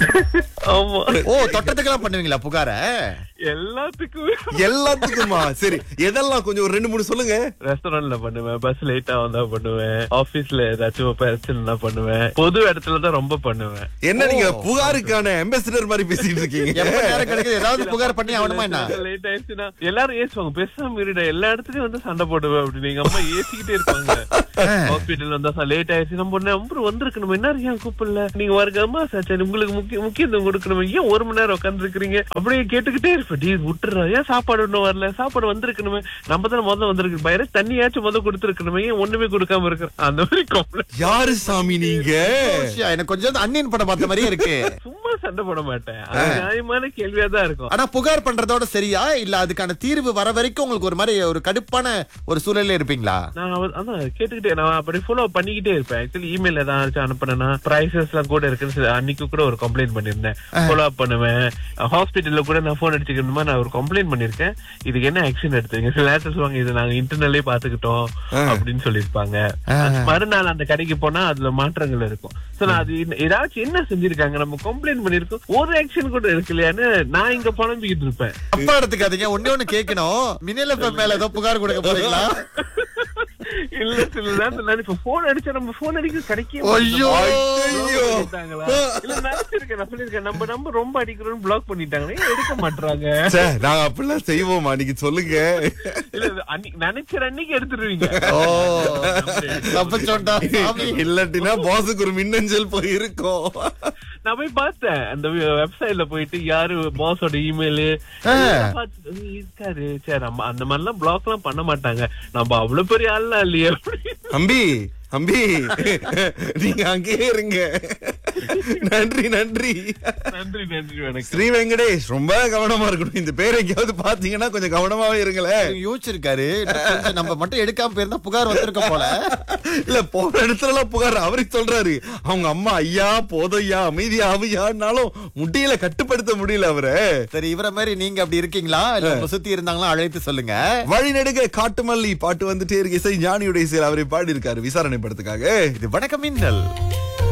ஆமா ஓ தொட்டத்துக்கெல்லாம் பண்ணுவீங்களா புகார எல்லாத்துக்குமே எல்லாத்துக்குமா சரி எதெல்லாம் கொஞ்சம் ஒரு ரெண்டு மூணு சொல்லுங்க ரெஸ்டாரண்ட்ல பண்ணுவேன் பஸ் லேட்டா வந்தா பண்ணுவேன் ஆபீஸ்ல ஏதாச்சும் பிரச்சனை பண்ணுவேன் பொது இடத்துல தான் ரொம்ப பண்ணுவேன் என்ன நீங்க ஓ. புகாருக்கான அம்பாசிடர் மாதிரி பேசிட்டு இருக்கீங்க எப்ப நேரம் கிடைக்குது ஏதாவது புகார் பண்ணி ஆகணுமா என்ன லேட் ஆயிடுச்சுன்னா எல்லாரும் ஏசுவாங்க பேசாம இருடா எல்லா இடத்துலயும் வந்து சண்டை போடுவேன் அப்படின்னு எங்க அம்மா ஏசிக்கிட்டே இருப்பாங்க ஹாஸ்பிட்டல் வந்தா லேட் ஆயிடுச்சு நம்ம நம்பர் வந்திருக்கணும் என்ன ஏன் கூப்பிடல நீங்க வருகமா சரி உங்களுக்கு முக்கிய முக்கியத்துவம் கொடுக்கணும் ஏன் ஒரு மணி நேரம் உட்கார்ந்து இருக்கிறீங்க அப்படியே கேட்டுக்கிட்டே இருப்பேன் டீ விட்டுறா ஏன் சாப்பாடு ஒண்ணும் வரல சாப்பாடு வந்திருக்கணுமே நம்ம தானே முதல்ல வந்திருக்கு பயிர தண்ணியாச்சும் முதல்ல கொடுத்துருக்கணுமே ஏன் ஒண்ணுமே கொடுக்காம இருக்கிறேன் அந்த மாதிரி complaint. யாரு சாமி நீங்க விஷயம், எனக்கு கொஞ்சம் அன்னியன் படம் பார்த்த மாதிரியே இருக்கு சும்மா சண்டை போட மாட்டேன் அது நியாயமான கேள்வியா தான் இருக்கும் ஆனா புகார் பண்றதோட சரியா இல்ல அதுக்கான தீர்வு வர வரைக்கும் உங்களுக்கு ஒரு மாதிரி ஒரு கடுப்பான ஒரு சூழல்ல இருப்பீங்களா நான் அவ- அதான் கேட்டுக்கிட்டே நான் அப்படி ஃபாலோ பண்ணிக்கிட்டே இருப்பேன் ஆக்சுவலி இமெயில் ஏதாச்சும் அனுப்புனேன்னா பிரைசஸ் எல்லாம் கூட இருக்குன்னு சொல்லி அன்னைக்கு கூட ஒரு கம்ப்ளைண்ட் பண்ணிருந்தேன் ஃபாலோ அப் பண்ணுவேன் ஹாஸ்பிட்டல்ல கூட நான் போன் அடிச்சுக்கணுமா நான் ஒரு கம்ப்ளைண்ட் பண்ணிருக்கேன் இதுக்கு என்ன ஆக்ஷன் எடுத்தீங்க சில நேரத்தில் சொல்லுவாங்க இது நாங்க இன்டர்னல்லே பாத்துக்கிட்டோம் அப்படின்னு சொல்லியிருப்பாங்க மறுநாள் அந்த கடைக்கு போனா அதுல மாற்றங்கள் இருக்கும் சோ நான் அது என்ன- ஏதாச்சும் என்ன செஞ்சிருக்காங்க நம்ம கம்ப்ளைண்ட் பண்ணிருக்கோம் ஒரு ஆக்ஷன் கூட இருக்கு இல்லையான்னு நான் இங்க புலம்பிக்கிட்டு இருப்பேன் அப்பா எடுத்துக்காதீங்க ஒண்ணே ஒண்ணு கேட்கணும் மின்னல் FM மேல ஏதோ புகார் கொடுக்க போறீங்களா இல்ல சில நேரத்துல நான் இப்ப போன் அடிச்சா நம்ம போன் அடிக்க கிடைக்க ஐயோ. ஐயோ. பண்ணிட்டாங்களா? இல்ல நினைச்சிருக்கேன் நான் சொல்லிருக்கேன் நம்ம நம்பர் ரொம்ப அடிக்கிறோம்னு பிளாக் பண்ணிட்டாங்க ஏன் எடுக்க மாட்டாங்க ச்சே, நாங்க அப்படிலாம் செய்வோமா நீங்க சொல்லுங்க இல்ல இது அன்னைக்கு நினைக்கிற அன்னைக்கு எடுத்துருவீங்க ஓ தப்பிச்சோண்டா சாமி இல்லாட்டினா இல்லாட்டினா பாஸுக்கு ஒரு மின்னஞ்சல் போய் இருக்கும் நான் போய் பார்த்தேன் அந்த வெப்சைட்ல போயிட்டு யாரு பாஸோட இமெயில் இருக்காரு சரி நம்ம அந்த மாதிரி எல்லாம் பிளாக் எல்லாம் பண்ண மாட்டாங்க நம்ம அவ்வளவு பெரிய ஆள்லாம் இல்லையே அம்பி அம்பி நீங்க அங்கேயே இருங்க நன்றி நன்றி நன்றி நன்றி வணக்கம் ஸ்ரீ வெங்கடேஷ் ரொம்ப கவனமா இருக்கணும் இந்த பேர் எங்கேயாவது பாத்தீங்கன்னா கொஞ்சம் கவனமாவே இருங்களேன் யோசிச்சிருக்காரு கொஞ்சம் நம்ம மட்டும் எடுக்காம போயிருந்தா புகார் வந்திருக்க போல இல்ல போற இடத்துல எல்லாம் புகார் அவரே சொல்றாரு அவங்க அம்மா ஐயா போதையா அமைதியா அவையான்னாலும் முடியல கட்டுப்படுத்த முடியல அவரை சரி இவர மாதிரி நீங்க அப்படி இருக்கீங்களா இல்ல உங்களை சுத்தி இருந்தாங்களா அழைத்து சொல்லுங்க வழி நெடுக காட்டுமல்லி பாட்டு வந்துட்டே இருக்கு இசை ஞானியுடைய இசையில் அவரை பாடி இருக்காரு விசாரணை படத்துக்காக இது வணக்கம் மின்னல்